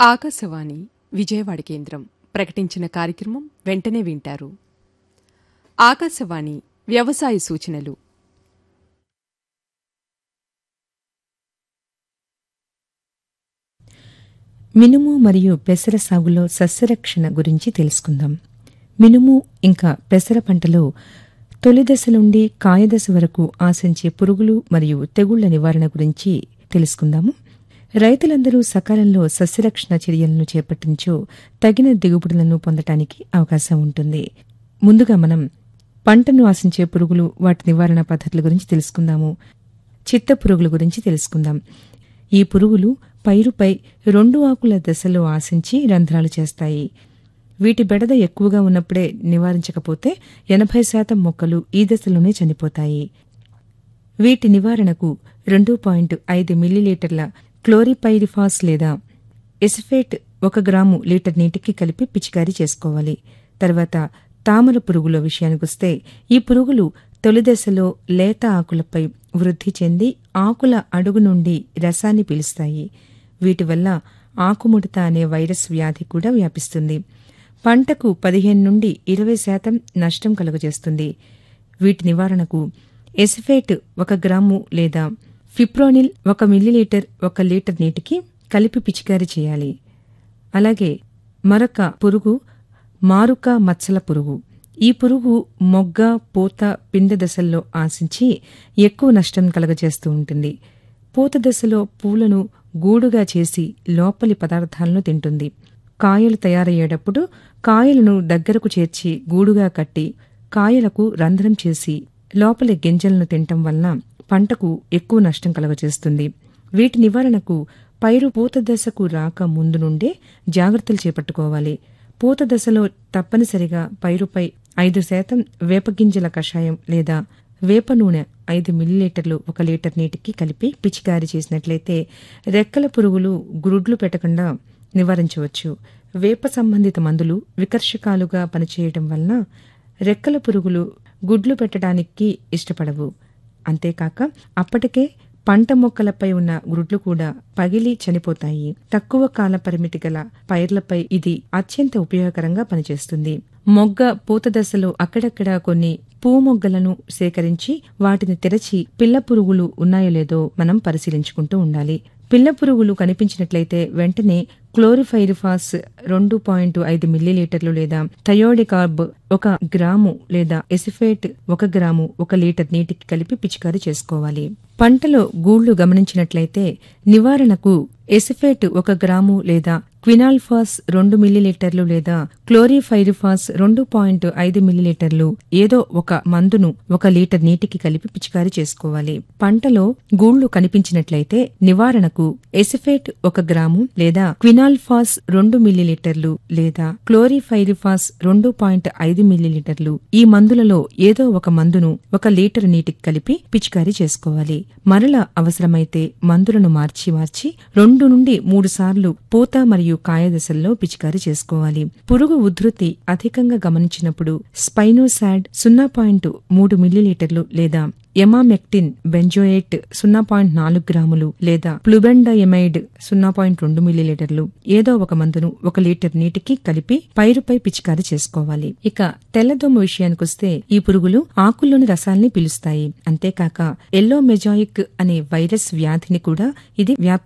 ఆకాశవాణి విజయవాడ కేంద్రం ప్రకటించిన కార్యక్రమం వెంటనే వింటారు ఆకాశవాణి వ్యవసాయ సూచనలు మినుము మరియు పెసర సాగులో సస్యరక్షణ గురించి తెలుసుకుందాం మినుము ఇంకా పెసర పంటలో తొలి దశ నుండి కాయదశ వరకు ఆశించే పురుగులు మరియు తెగుళ్ల నివారణ గురించి తెలుసుకుందాము రైతులందరూ సకాలంలో సస్యరక్షణ చర్యలను చేపట్టించో తగిన దిగుబడులను పొందటానికి అవకాశం ఉంటుంది ముందుగా మనం పంటను ఆశించే పురుగులు వాటి నివారణ పద్ధతుల గురించి తెలుసుకుందాము చిత్త పురుగుల గురించి తెలుసుకుందాం ఈ పురుగులు పైరుపై రెండు ఆకుల దశలో ఆశించి రంధ్రాలు చేస్తాయి వీటి బెడద ఎక్కువగా ఉన్నప్పుడే నివారించకపోతే ఎనభై శాతం మొక్కలు ఈ దశలోనే చనిపోతాయి వీటి నివారణకు రెండు పాయింట్ ఐదు మిల్లీలీటర్ల క్లోరిపైరిఫాస్ లేదా ఎసిఫేట్ ఒక గ్రాము లీటర్ నీటికి కలిపి పిచికారీ చేసుకోవాలి తర్వాత తామర పురుగుల విషయానికొస్తే ఈ పురుగులు తొలి దశలో లేత ఆకులపై వృద్ధి చెంది ఆకుల అడుగు నుండి రసాన్ని పీలుస్తాయి వీటి వల్ల ఆకుముడత అనే వైరస్ వ్యాధి కూడా వ్యాపిస్తుంది పంటకు పదిహేను నుండి ఇరవై శాతం నష్టం కలుగజేస్తుంది వీటి నివారణకు ఎసిఫేట్ ఒక గ్రాము లేదా ఫిప్రోనిల్ ఒక మిల్లీలీటర్ ఒక లీటర్ నీటికి కలిపి పిచికారీ చేయాలి అలాగే మరొక పురుగు మారుక మచ్చల పురుగు ఈ పురుగు మొగ్గ పూత పిండ దశల్లో ఆశించి ఎక్కువ నష్టం కలగజేస్తూ ఉంటుంది పూత దశలో పూలను గూడుగా చేసి లోపలి పదార్థాలను తింటుంది కాయలు తయారయ్యేటప్పుడు కాయలను దగ్గరకు చేర్చి గూడుగా కట్టి కాయలకు రంధ్రం చేసి లోపలి గింజలను తినటం వలన పంటకు ఎక్కువ నష్టం కలగజేస్తుంది వీటి నివారణకు పైరు పూత దశకు రాక ముందు నుండే జాగ్రత్తలు చేపట్టుకోవాలి పూత దశలో తప్పనిసరిగా పైరుపై ఐదు శాతం వేపగింజల కషాయం లేదా వేప నూనె ఐదు మిల్లీలీటర్లు ఒక లీటర్ నీటికి కలిపి పిచికారీ చేసినట్లయితే రెక్కల పురుగులు గ్రుడ్లు పెట్టకుండా నివారించవచ్చు వేప సంబంధిత మందులు వికర్షకాలుగా పనిచేయటం వలన రెక్కల పురుగులు గుడ్లు పెట్టడానికి ఇష్టపడవు అంతేకాక అప్పటికే పంట మొక్కలపై ఉన్న గ్రుడ్లు కూడా పగిలి చనిపోతాయి తక్కువ కాల పరిమితి గల పైర్లపై ఇది అత్యంత ఉపయోగకరంగా పనిచేస్తుంది మొగ్గ పూత దశలో అక్కడక్కడ కొన్ని పూమొగ్గలను సేకరించి వాటిని తెరచి పిల్ల పురుగులు ఉన్నాయో లేదో మనం పరిశీలించుకుంటూ ఉండాలి పిల్ల పురుగులు కనిపించినట్లయితే వెంటనే క్లోరిఫైరిఫాస్ రెండు పాయింట్ ఐదు మిల్లీలీటర్లు లేదా థయోడికార్బ్ ఒక గ్రాము లేదా ఎసిఫేట్ ఒక గ్రాము ఒక లీటర్ నీటికి కలిపి పిచికారీ చేసుకోవాలి పంటలో గూళ్లు గమనించినట్లయితే నివారణకు ఎసిఫేట్ ఒక గ్రాము లేదా క్వినాల్ఫాస్ రెండు మిల్లీలీటర్లు లేదా క్లోరిఫైరిఫాస్ రెండు పాయింట్ ఐదు మిల్లీలీటర్లు ఏదో ఒక మందును ఒక లీటర్ నీటికి కలిపి పిచికారీ చేసుకోవాలి పంటలో గూళ్లు కనిపించినట్లయితే నివారణకు ఎసిఫేట్ ఒక గ్రాము లేదా క్వినాల్ఫాస్ రెండు మిల్లీలీటర్లు లేదా క్లోరిఫైరిఫాస్ రెండు పాయింట్ ఐదు మిల్లీలీటర్లు ఈ మందులలో ఏదో ఒక మందును ఒక లీటర్ నీటికి కలిపి పిచికారీ చేసుకోవాలి మరల అవసరమైతే మందులను మార్చి మార్చి రెండు నుండి మూడు సార్లు పూత మరియు కాయ దశల్లో పిచికారీ చేసుకోవాలి పురుగు ఉధృతి అధికంగా గమనించినప్పుడు స్పైనోసాడ్ సున్నా పాయింట్ మూడు మిల్లీలీటర్లు లేదా ఎమామెక్టిన్ బెంజోయేట్ సున్నా పాయింట్ నాలుగు గ్రాములు లేదా ప్లుబెండయమైడ్ సున్నా పాయింట్ రెండు మిల్లీలీటర్లు ఏదో ఒక మందును ఒక లీటర్ నీటికి కలిపి పైరుపై పిచికారీ చేసుకోవాలి ఇక తెల్లదోమ విషయానికొస్తే ఈ పురుగులు ఆకుల్లోని రసాల్ని పీలుస్తాయి అంతేకాక ఎల్లో మెజాయిక్ అనే వైరస్ వ్యాధిని కూడా ఇది వ్యాప్తి